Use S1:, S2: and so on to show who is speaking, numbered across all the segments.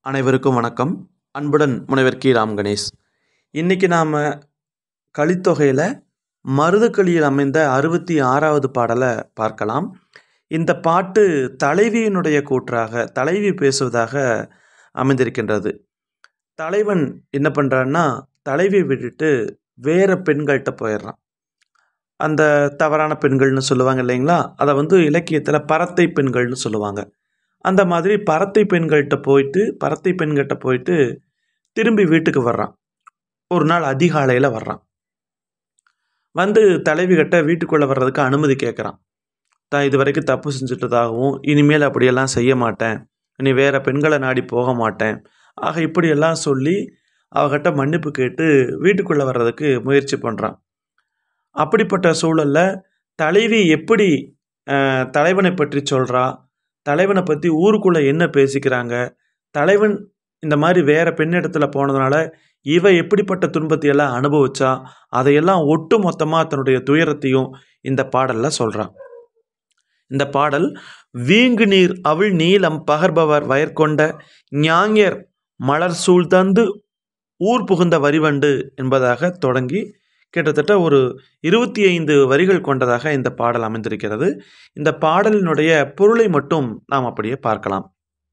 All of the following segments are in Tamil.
S1: அனைவருக்கும் வணக்கம் அன்புடன் முனைவர் கி ராம் கணேஷ் இன்றைக்கி நாம் கலித்தொகையில் மருதக்களியில் அமைந்த அறுபத்தி ஆறாவது பாடலை பார்க்கலாம் இந்த பாட்டு தலைவியினுடைய கூற்றாக தலைவி பேசுவதாக அமைந்திருக்கின்றது தலைவன் என்ன பண்ணுறான்னா தலைவியை விட்டுட்டு வேறு பெண்கள்கிட்ட போயிடுறான் அந்த தவறான பெண்கள்னு சொல்லுவாங்க இல்லைங்களா அதை வந்து இலக்கியத்தில் பறத்தை பெண்கள்னு சொல்லுவாங்க அந்த மாதிரி பறத்தை பெண்கள்கிட்ட போயிட்டு பறத்தை பெண்கிட்ட போயிட்டு திரும்பி வீட்டுக்கு வர்றான் ஒரு நாள் அதிகாலையில் வர்றான் வந்து தலைவிகிட்ட வீட்டுக்குள்ளே வர்றதுக்கு அனுமதி கேட்குறான் தான் இது வரைக்கும் தப்பு செஞ்சுட்டதாகவும் இனிமேல் அப்படியெல்லாம் செய்ய மாட்டேன் இனி வேறு பெண்களை நாடி போக மாட்டேன் ஆக இப்படியெல்லாம் சொல்லி அவகிட்ட மன்னிப்பு கேட்டு வீட்டுக்குள்ளே வர்றதுக்கு முயற்சி பண்ணுறான் அப்படிப்பட்ட சூழலில் தலைவி எப்படி அஹ், தலைவனை பற்றி சொல்கிறா தலைவனை பற்றி ஊருக்குள்ளே என்ன பேசிக்கிறாங்க தலைவன் இந்த மாதிரி வேறு பெண்ணிடத்துல போனதுனால இவ எப்படிப்பட்ட துன்பத்தை எல்லாம் அனுபவிச்சா அதையெல்லாம் ஒட்டு மொத்தமாக தன்னுடைய துயரத்தையும் இந்த பாடலில் சொல்கிறான் இந்த பாடல் வீங்கு நீர் அவிழ் நீலம் பகர்பவர் வயற்கொண்ட ஞாஞர் மலர் சூழ் தந்து ஊர் புகுந்த வரிவண்டு என்பதாக தொடங்கி கிட்டத்தட்ட ஒரு இருபத்தி ஐந்து வரிகள் கொண்டதாக இந்த பாடல் அமைந்திருக்கிறது இந்த பாடலினுடைய பொருளை மட்டும் நாம் அப்படியே பார்க்கலாம்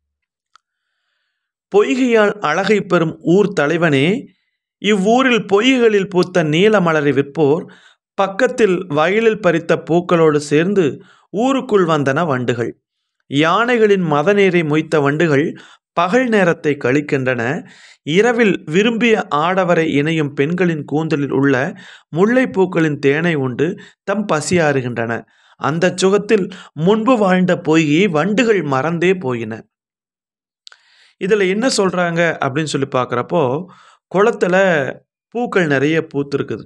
S1: பொய்கையால் அழகை பெறும் ஊர் தலைவனே இவ்வூரில் பொய்களில் பூத்த நீல மலரை விற்போர் பக்கத்தில் வயலில் பறித்த பூக்களோடு சேர்ந்து ஊருக்குள் வந்தன வண்டுகள் யானைகளின் மதநீரை மொய்த்த வண்டுகள் பகல் நேரத்தை கழிக்கின்றன இரவில் விரும்பிய ஆடவரை இணையும் பெண்களின் கூந்தலில் உள்ள முல்லைப்பூக்களின் தேனை உண்டு தம் பசியாறுகின்றன அந்த சுகத்தில் முன்பு வாழ்ந்த பொய்யை வண்டுகள் மறந்தே போயின இதில் என்ன சொல்கிறாங்க அப்படின்னு சொல்லி பார்க்குறப்போ குளத்துல பூக்கள் நிறைய பூத்திருக்குது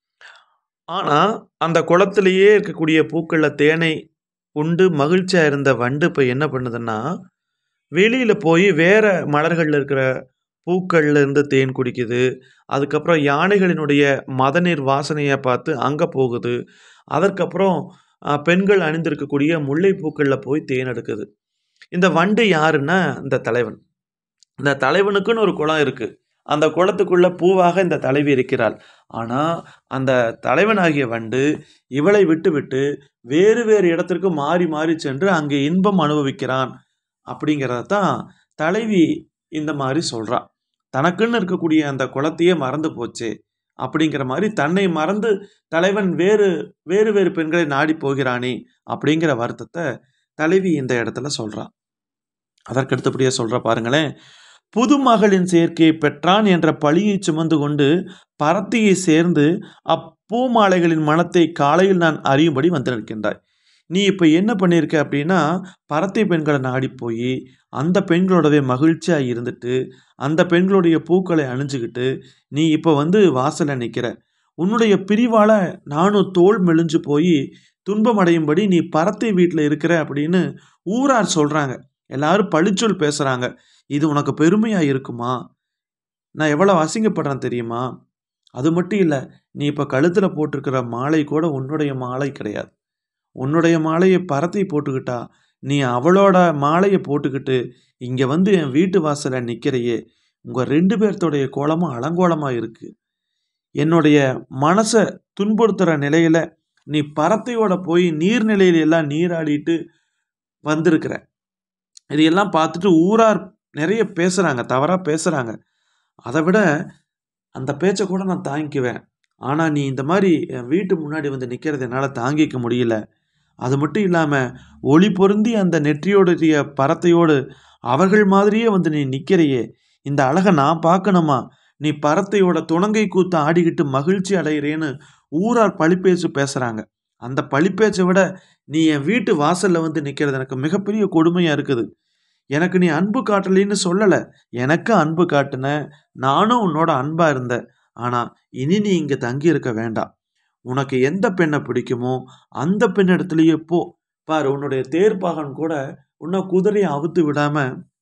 S1: ஆனால் அந்த குளத்திலேயே இருக்கக்கூடிய பூக்களில் தேனை உண்டு மகிழ்ச்சியாக இருந்த வண்டு இப்போ என்ன பண்ணுதுன்னா வெளியில் போய் வேற மலர்களில் இருக்கிற பூக்கள்ல இருந்து தேன் குடிக்குது அதுக்கப்புறம் யானைகளினுடைய மதநீர் வாசனையை பார்த்து அங்கே போகுது அதற்கப்புறம் அஹ், பெண்கள் அணிந்திருக்கக்கூடிய முல்லைப்பூக்களில் போய் தேன் எடுக்குது இந்த வண்டு யாருன்னா இந்த தலைவன் இந்த தலைவனுக்குன்னு ஒரு குளம் இருக்குது அந்த குளத்துக்குள்ள பூவாக இந்த தலைவி இருக்கிறாள் ஆனால் அந்த தலைவனாகிய வண்டு இவளை விட்டு விட்டு வேறு வேறு இடத்திற்கு மாறி மாறி சென்று அங்கே இன்பம் அனுபவிக்கிறான் அப்படிங்கிறத தான் தலைவி இந்த மாதிரி சொல்றா தனக்குன்னு இருக்கக்கூடிய அந்த குளத்தையே மறந்து போச்சே அப்படிங்கிற மாதிரி தன்னை மறந்து தலைவன் வேறு வேறு வேறு பெண்களை நாடி போகிறானே அப்படிங்கிற வருத்தத்தை தலைவி இந்த இடத்துல சொல்றா அதற்கடுத்தபடியே சொல்ற பாருங்களேன் புதுமகளின் சேர்க்கையை பெற்றான் என்ற பழியை சுமந்து கொண்டு பரத்தியை சேர்ந்து அப்பூமாலைகளின் மனத்தை காலையில் நான் அறியும்படி வந்து நிற்கின்றாய் நீ இப்போ என்ன பண்ணியிருக்க அப்படின்னா பரத்தை பெண்களை நாடி போய் அந்த பெண்களோடவே மகிழ்ச்சியாக இருந்துட்டு அந்த பெண்களுடைய பூக்களை அணிஞ்சுக்கிட்டு நீ இப்போ வந்து வாசலில் நிற்கிற உன்னுடைய பிரிவால் நானும் தோல் மெலிஞ்சு போய் துன்பம் அடையும்படி நீ பரத்தை வீட்டில் இருக்கிற அப்படின்னு ஊரார் சொல்கிறாங்க எல்லாரும் பழிச்சொல் பேசுகிறாங்க இது உனக்கு பெருமையாக இருக்குமா நான் எவ்வளோ அசிங்கப்படுறேன் தெரியுமா அது மட்டும் இல்லை நீ இப்போ கழுத்தில் போட்டிருக்கிற மாலை கூட உன்னுடைய மாலை கிடையாது உன்னுடைய மாலையை பரத்தி போட்டுக்கிட்டா நீ அவளோட மாலையை போட்டுக்கிட்டு இங்கே வந்து என் வீட்டு வாசலில் நிற்கிறையே உங்கள் ரெண்டு பேர்த்தோடைய கோலமும் அலங்கோலமாக இருக்கு என்னுடைய மனசை துன்புறுத்துகிற நிலையில் நீ பரத்தையோட போய் நீர்நிலையில எல்லாம் நீராடிட்டு வந்திருக்கிற இதையெல்லாம் பார்த்துட்டு ஊரார் நிறைய பேசுகிறாங்க தவறாக பேசுகிறாங்க அதை விட அந்த பேச்சை கூட நான் தாங்கிக்குவேன் ஆனால் நீ இந்த மாதிரி என் வீட்டு முன்னாடி வந்து நிற்கிறது என்னால் தாங்கிக்க முடியல அது மட்டும் இல்லாமல் ஒளி பொருந்தி அந்த நெற்றியோடைய பரத்தையோடு அவர்கள் மாதிரியே வந்து நீ நிற்கிறையே இந்த அழகை நான் பார்க்கணுமா நீ பரத்தையோட துணங்கை கூத்து ஆடிக்கிட்டு மகிழ்ச்சி அடைகிறேன்னு ஊரார் பழிப்பேச்சு பேசுகிறாங்க அந்த பழிப்பேச்சை விட நீ என் வீட்டு வாசலில் வந்து நிற்கிறது எனக்கு மிகப்பெரிய கொடுமையாக இருக்குது எனக்கு நீ அன்பு காட்டலைன்னு சொல்லலை எனக்கு அன்பு காட்டுன நானும் உன்னோட அன்பாக இருந்தேன் ஆனால் இனி நீ இங்கே தங்கி இருக்க வேண்டாம் உனக்கு எந்த பெண்ணை பிடிக்குமோ அந்த பெண் இடத்துலயே போ பாரு உன்னுடைய தேர்ப்பாகன் கூட உன்னை குதிரையை அவுத்து விடாம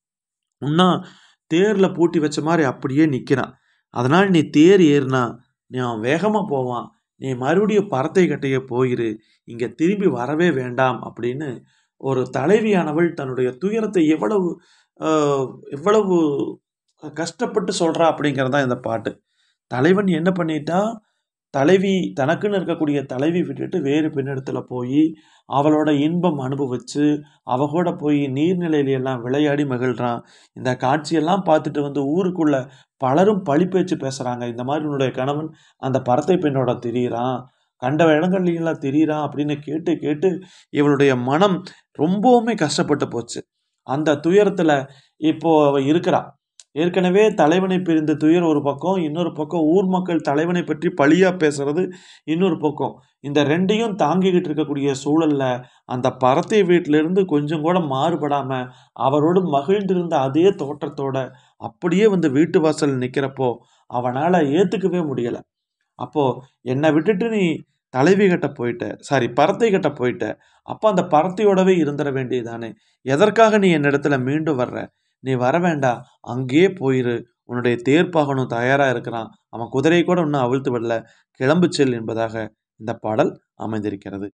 S1: உன்னா தேரில் பூட்டி வச்ச மாதிரி அப்படியே நிற்கிறான் அதனால் நீ தேர் ஏறினா நீ அவன் வேகமாக போவான் நீ மறுபடியும் பறத்தை கட்டைய போயிரு இங்கே திரும்பி வரவே வேண்டாம் அப்படின்னு ஒரு தலைவியானவள் தன்னுடைய துயரத்தை எவ்வளவு அஹ், எவ்வளவு கஷ்டப்பட்டு சொல்றா அப்படிங்கிறது தான் இந்த பாட்டு தலைவன் என்ன பண்ணிட்டான் தலைவி தனக்குன்னு இருக்கக்கூடிய தலைவி விட்டுட்டு வேறு பெண்ணிடத்துல போய் அவளோட இன்பம் அனுபவிச்சு அவ கூட போய் நீர்நிலையில எல்லாம் விளையாடி மகிழ்றான் இந்த காட்சியெல்லாம் பார்த்துட்டு வந்து ஊருக்குள்ள பலரும் பழி பேச்சு பேசுறாங்க இந்த மாதிரி உன்னுடைய கணவன் அந்த பறத்தை பெண்ணோட திரியிறான் கண்ட இடங்கள்ல எல்லாம் திரியிறான் அப்படின்னு கேட்டு கேட்டு இவளுடைய மனம் ரொம்பவுமே கஷ்டப்பட்டு போச்சு அந்த துயரத்துல இப்போ அவ இருக்கிறா ஏற்கனவே தலைவனை பிரிந்த துயர் ஒரு பக்கம் இன்னொரு பக்கம் ஊர் மக்கள் தலைவனை பற்றி பழியா பேசுறது இன்னொரு பக்கம் இந்த ரெண்டையும் தாங்கிக்கிட்டு இருக்கக்கூடிய சூழல்ல அந்த பறத்தை வீட்டிலிருந்து கொஞ்சம் கூட மாறுபடாம அவரோடு மகிழ்ந்திருந்த அதே தோற்றத்தோட அப்படியே வந்து வீட்டு வாசல் நிக்கிறப்போ அவனால ஏத்துக்கவே முடியல அப்போ என்னை விட்டுட்டு நீ தலைவி கிட்ட போயிட்ட சாரி பறத்தை கிட்ட போயிட்ட அப்போ அந்த பறத்தையோடவே இருந்துட வேண்டியதானே எதற்காக நீ என்னிடத்துல மீண்டும் வர்ற நீ வர வேண்டாம் அங்கேயே போயிரு உன்னுடைய தேர்ப்பாகனும் தயாரா இருக்கிறான் அவன் குதிரையை கூட இன்னும் அவிழ்த்து விடல கிளம்பு செல் என்பதாக இந்த பாடல் அமைந்திருக்கிறது